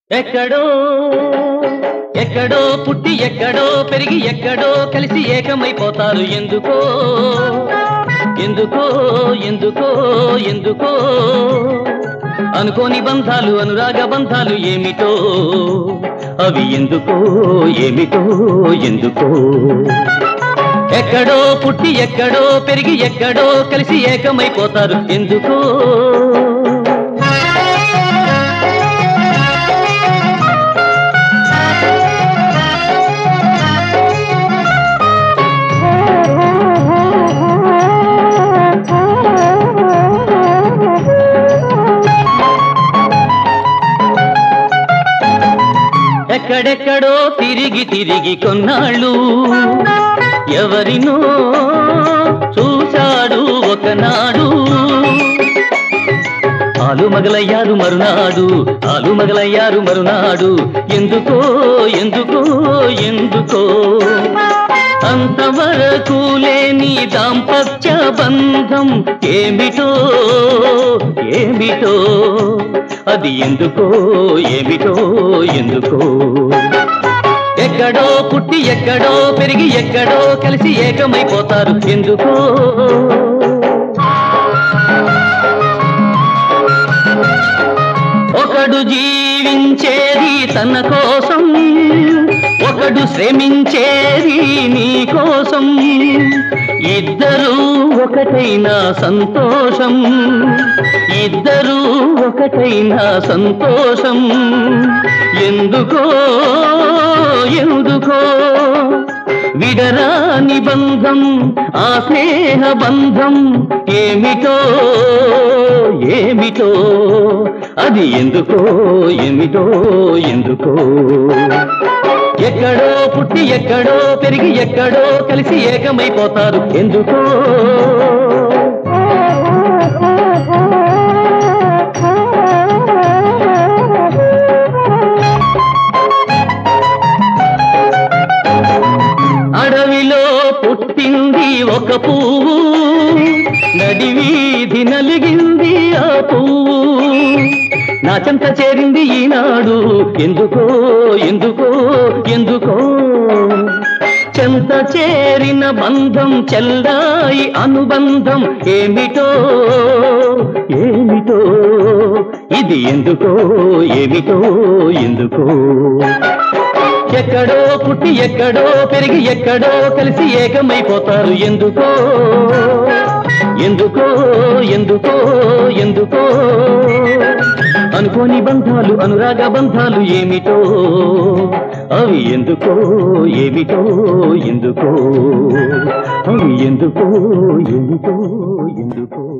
ఎక్కడో ఎక్కడో పుట్టి ఎక్కడో పెరిగి ఎక్కడో కలిసి ఏకమైపోతారు ఎందుకో ఎందుకో ఎందుకో ఎందుకో అనుకోని బంధాలు అనురాగ బంధాలు ఏమిటో అవి ఎందుకో ఏమిటో ఎందుకో ఎక్కడో పుట్టి ఎక్కడో పెరిగి ఎక్కడో కలిసి ఏకమైపోతారు ఎందుకో ఎక్కడెక్కడో తిరిగి తిరిగి కొన్నాళ్ళు ఎవరినో చూశాడు ఒకనాడు ఆలు మగలయ్యారు మరునాడు ఆలు మగలయ్యారు మరునాడు ఎందుకో ఎందుకో ఎందుకో అంతవరకు లేని దాంపత్య బంధం ఏమిటో ఏమిటో అది ఎందుకో ఏమిటో ఎందుకో ఎక్కడో పుట్టి ఎక్కడో పెరిగి ఎక్కడో కలిసి ఏకమైపోతారు ఎందుకో ఒకడు జీవించేది తన కోసం ఒకడు శ్రమించేది నీ కోసం ఇద్దరు ఒకటైనా సంతోషం ఇద్దరు ఒకటైనా సంతోషం ఎందుకో ఎందుకో విడరాని బంధం ఆ స్నేహ బంధం ఏమిటో ఏమిటో అది ఎందుకో ఏమిటో ఎందుకో ఎక్కడో పుట్టి ఎక్కడో పెరిగి ఎక్కడో కలిసి ఏకమైపోతారు ఎందుకో అడవిలో పుట్టింది ఒక పువ్వు నడివీధి నలిగింది ఆ పువ్వు నా చెంత చేరింది ఈనాడు ఎందుకో ఎందుకో ఎందుకో చెంత చేరిన బంధం చెల్లాయి అనుబంధం ఏమిటో ఏమిటో ఇది ఎందుకో ఏమిటో ఎందుకో ఎక్కడో పుట్టి ఎక్కడో పెరిగి ఎక్కడో కలిసి ఏకమైపోతారు ఎందుకో ఎందుకో ఎందుకో ఎందుకో అనుకోని బంధాలు అనురాగ బంధాలు ఏమిటో అవి ఎందుకో ఏమిటో ఎందుకో అవి ఎందుకో ఏమిటో ఎందుకో